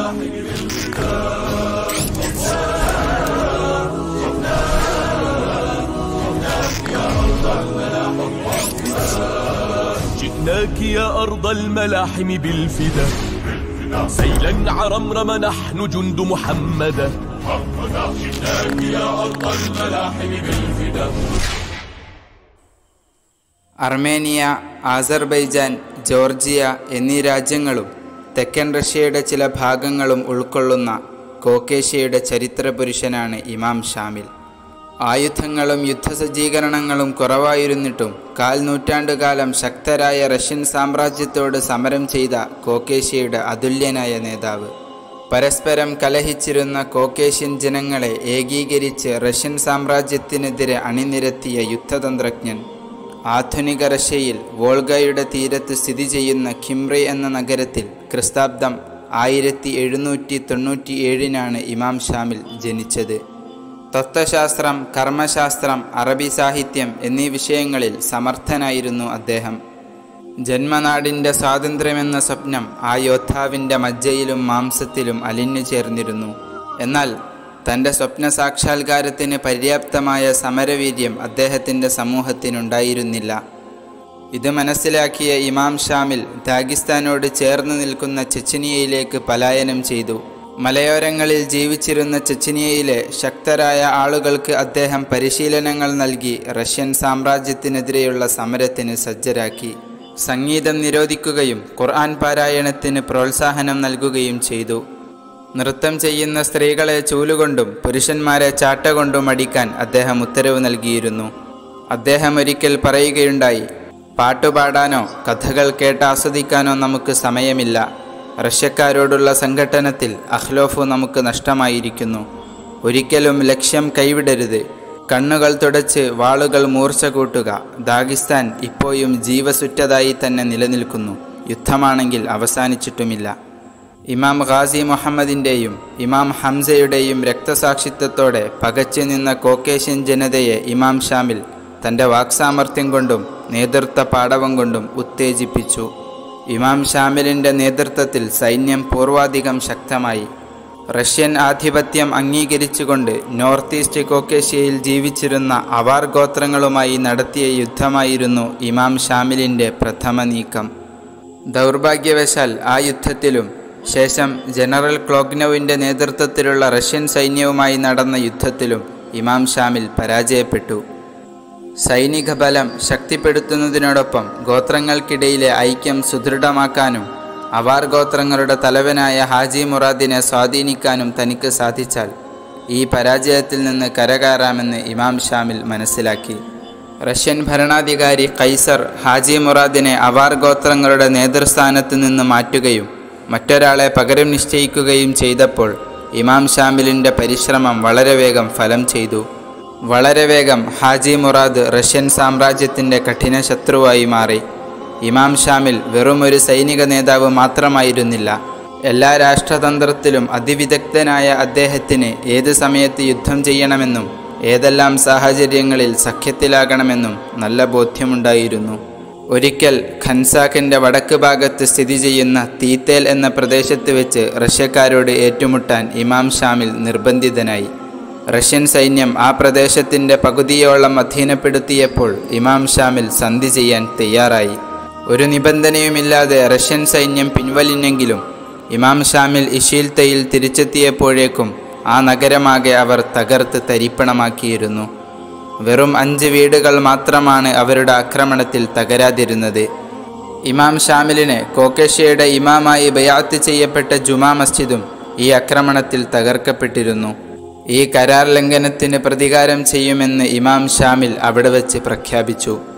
جئناك يا أرض الملاحم بالفدا سيلا عرمرم نحن جند محمدا جئناك يا أرض الملاحم بالفدا Armenia ആസർബൈജാൻ Georgia എന്നീ രാജ്യങ്ങളും തെക്കൻ റഷ്യയുടെ ചില ഭാഗങ്ങളും ഉൾക്കൊള്ളുന്ന കോക്കേഷ്യയുടെ ചരിത്ര പുരുഷനാണ് ഇമാം ഷാമിൽ ആയുധങ്ങളും യുദ്ധസജ്ജീകരണങ്ങളും കുറവായിരുന്നിട്ടും കാൽ നൂറ്റാണ്ടുകാലം ശക്തരായ റഷ്യൻ സാമ്രാജ്യത്തോട് സമരം ചെയ്ത കോക്കേഷ്യയുടെ അതുല്യനായ നേതാവ് പരസ്പരം കലഹിച്ചിരുന്ന കോക്കേഷ്യൻ ജനങ്ങളെ ഏകീകരിച്ച് റഷ്യൻ സാമ്രാജ്യത്തിനെതിരെ അണിനിരത്തിയ യുദ്ധതന്ത്രജ്ഞൻ ആധുനിക റഷ്യയിൽ വോൾഗയുടെ തീരത്ത് സ്ഥിതി ചെയ്യുന്ന ഖിംറി എന്ന നഗരത്തിൽ ക്രിസ്താബ്ദം ആയിരത്തി എഴുന്നൂറ്റി തൊണ്ണൂറ്റി ഏഴിനാണ് ഇമാം ഷാമിൽ ജനിച്ചത് തത്വശാസ്ത്രം കർമ്മശാസ്ത്രം അറബി സാഹിത്യം എന്നീ വിഷയങ്ങളിൽ സമർത്ഥനായിരുന്നു അദ്ദേഹം ജന്മനാടിൻ്റെ സ്വാതന്ത്ര്യമെന്ന സ്വപ്നം ആ യോദ്ധാവിൻ്റെ മജ്ജയിലും മാംസത്തിലും അലിഞ്ഞു ചേർന്നിരുന്നു എന്നാൽ തൻ്റെ സ്വപ്ന സാക്ഷാത്കാരത്തിന് പര്യാപ്തമായ സമരവീര്യം അദ്ദേഹത്തിൻ്റെ സമൂഹത്തിനുണ്ടായിരുന്നില്ല ഇത് മനസ്സിലാക്കിയ ഇമാം ഷാമിൽ ദാഗിസ്ഥാനോട് ചേർന്ന് നിൽക്കുന്ന ചെച്ചനിയയിലേക്ക് പലായനം ചെയ്തു മലയോരങ്ങളിൽ ജീവിച്ചിരുന്ന ചെച്ചനിയയിലെ ശക്തരായ ആളുകൾക്ക് അദ്ദേഹം പരിശീലനങ്ങൾ നൽകി റഷ്യൻ സാമ്രാജ്യത്തിനെതിരെയുള്ള സമരത്തിന് സജ്ജരാക്കി സംഗീതം നിരോധിക്കുകയും ഖുർആൻ പാരായണത്തിന് പ്രോത്സാഹനം നൽകുകയും ചെയ്തു നൃത്തം ചെയ്യുന്ന സ്ത്രീകളെ ചൂലുകൊണ്ടും പുരുഷന്മാരെ ചാട്ട കൊണ്ടും അടിക്കാൻ അദ്ദേഹം ഉത്തരവ് നൽകിയിരുന്നു അദ്ദേഹം ഒരിക്കൽ പറയുകയുണ്ടായി പാട്ടുപാടാനോ കഥകൾ കേട്ട് ആസ്വദിക്കാനോ നമുക്ക് സമയമില്ല റഷ്യക്കാരോടുള്ള സംഘട്ടനത്തിൽ അഹ്ലോഫ് നമുക്ക് നഷ്ടമായിരിക്കുന്നു ഒരിക്കലും ലക്ഷ്യം കൈവിടരുത് കണ്ണുകൾ തുടച്ച് വാളുകൾ മൂർച്ച കൂട്ടുക ദാഗിസ്ഥാൻ ഇപ്പോഴും ജീവസുറ്റതായി തന്നെ നിലനിൽക്കുന്നു യുദ്ധമാണെങ്കിൽ അവസാനിച്ചിട്ടുമില്ല ഇമാം ഖാസി മുഹമ്മദിൻ്റെയും ഇമാം ഹംസയുടെയും രക്തസാക്ഷിത്വത്തോടെ പകച്ചു നിന്ന കോക്കേഷ്യൻ ജനതയെ ഇമാം ഷാമിൽ തൻ്റെ വാക്സാമർത്ഥ്യം കൊണ്ടും നേതൃത്വ പാടവം കൊണ്ടും ഉത്തേജിപ്പിച്ചു ഇമാം ഷാമിലിൻ്റെ നേതൃത്വത്തിൽ സൈന്യം പൂർവാധികം ശക്തമായി റഷ്യൻ ആധിപത്യം അംഗീകരിച്ചുകൊണ്ട് നോർത്ത് ഈസ്റ്റ് കോക്കേഷ്യയിൽ ജീവിച്ചിരുന്ന അവാർ ഗോത്രങ്ങളുമായി നടത്തിയ യുദ്ധമായിരുന്നു ഇമാം ഷാമിലിൻ്റെ പ്രഥമ നീക്കം ദൗർഭാഗ്യവശാൽ ആ യുദ്ധത്തിലും ശേഷം ജനറൽ ക്ലോഗ്നോവിൻ്റെ നേതൃത്വത്തിലുള്ള റഷ്യൻ സൈന്യവുമായി നടന്ന യുദ്ധത്തിലും ഇമാം ഷാമിൽ പരാജയപ്പെട്ടു സൈനിക ബലം ശക്തിപ്പെടുത്തുന്നതിനോടൊപ്പം ഗോത്രങ്ങൾക്കിടയിലെ ഐക്യം സുദൃഢമാക്കാനും അവാർ ഗോത്രങ്ങളുടെ തലവനായ ഹാജി മുറാദിനെ സ്വാധീനിക്കാനും തനിക്ക് സാധിച്ചാൽ ഈ പരാജയത്തിൽ നിന്ന് കരകയറാമെന്ന് ഇമാം ഷാമിൽ മനസ്സിലാക്കി റഷ്യൻ ഭരണാധികാരി കൈസർ ഹാജി മുറാദിനെ അവാർ ഗോത്രങ്ങളുടെ നേതൃസ്ഥാനത്ത് നിന്ന് മാറ്റുകയും മറ്റൊരാളെ പകരം നിശ്ചയിക്കുകയും ചെയ്തപ്പോൾ ഇമാം ഷാമിലിൻ്റെ പരിശ്രമം വളരെ വേഗം ഫലം ചെയ്തു വളരെ വേഗം ഹാജി മുറാദ് റഷ്യൻ സാമ്രാജ്യത്തിൻ്റെ കഠിന ശത്രുവായി മാറി ഇമാം ഷാമിൽ വെറുമൊരു സൈനിക നേതാവ് മാത്രമായിരുന്നില്ല എല്ലാ രാഷ്ട്രതന്ത്രത്തിലും അതിവിദഗ്ധനായ അദ്ദേഹത്തിന് ഏത് സമയത്ത് യുദ്ധം ചെയ്യണമെന്നും ഏതെല്ലാം സാഹചര്യങ്ങളിൽ സഖ്യത്തിലാകണമെന്നും നല്ല ബോധ്യമുണ്ടായിരുന്നു ഒരിക്കൽ ഖൻസാഖിൻ്റെ വടക്ക് ഭാഗത്ത് സ്ഥിതി ചെയ്യുന്ന തീത്തേൽ എന്ന പ്രദേശത്ത് വെച്ച് റഷ്യക്കാരോട് ഏറ്റുമുട്ടാൻ ഇമാം ഷാമിൽ നിർബന്ധിതനായി റഷ്യൻ സൈന്യം ആ പ്രദേശത്തിൻ്റെ പകുതിയോളം അധീനപ്പെടുത്തിയപ്പോൾ ഇമാം ഷാമിൽ സന്ധി ചെയ്യാൻ തയ്യാറായി ഒരു നിബന്ധനയുമില്ലാതെ റഷ്യൻ സൈന്യം പിൻവലിഞ്ഞെങ്കിലും ഇമാം ഷാമിൽ ഇഷീൽത്തയിൽ തിരിച്ചെത്തിയപ്പോഴേക്കും ആ നഗരമാകെ അവർ തകർത്ത് തരിപ്പണമാക്കിയിരുന്നു വെറും അഞ്ച് വീടുകൾ മാത്രമാണ് അവരുടെ ആക്രമണത്തിൽ തകരാതിരുന്നത് ഇമാം ഷാമിലിനെ കോക്കേഷ്യയുടെ ഇമാമായി ബയാത്ത് ചെയ്യപ്പെട്ട ജുമാ മസ്ജിദും ഈ ആക്രമണത്തിൽ തകർക്കപ്പെട്ടിരുന്നു ഈ കരാർ ലംഘനത്തിന് പ്രതികാരം ചെയ്യുമെന്ന് ഇമാം ഷാമിൽ അവിടെ വച്ച് പ്രഖ്യാപിച്ചു